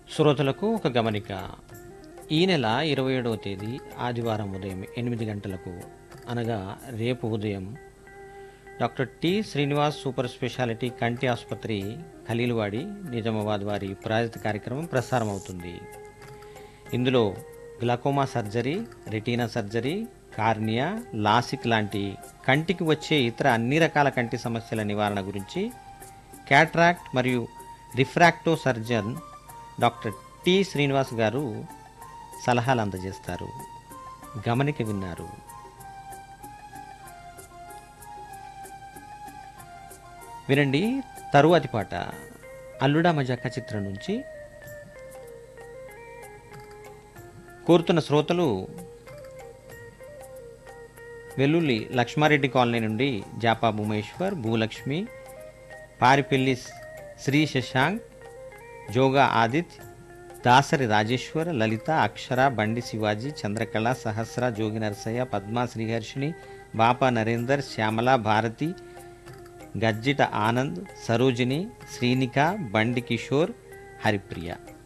శ్రోతలకు ఒక గమనిక ఈ నెల ఇరవై ఏడవ తేదీ ఆదివారం ఉదయం ఎనిమిది గంటలకు అనగా రేపు ఉదయం doctor T Srinivas super speciality కంటి ఆసుపత్రి ఖలీల్వాడి నిజామాబాద్ వారి ప్రాయోజిత కార్యక్రమం ప్రసారం అవుతుంది ఇందులో glaucoma surgery retina surgery cornea LASIK లాంటి కంటికి వచ్చే ఇతర అన్ని రకాల కంటి సమస్యల నివారణ గురించి క్యాట్రాక్ట్ మరియు refractive surgeon doctor T Srinivas గారు సలహాలు అందజేస్తారు గమనిక విన్నారు వినండి తరువాతి పాట అల్లుడా మజాక చిత్రం నుంచి కోరుతున్న శ్రోతలు వెల్లుల్లి లక్ష్మారెడ్డి కాలనీ నుండి జాపా భూమేశ్వర్ భూలక్ష్మి పారిపెల్లి శ్రీ శశాంక్ జోగా ఆదిత్ దాసరి రాజేశ్వర్ లలిత అక్షర బండి శివాజీ చంద్రకళ సహస్ర జోగి నరసయ్య పద్మ శ్రీహర్షిణి బాపా నరేందర్ శ్యామల భారతి గజ్జిట ఆనంద్ సరోజిని శ్రీనిక బండి కిషోర్ హరిప్రియ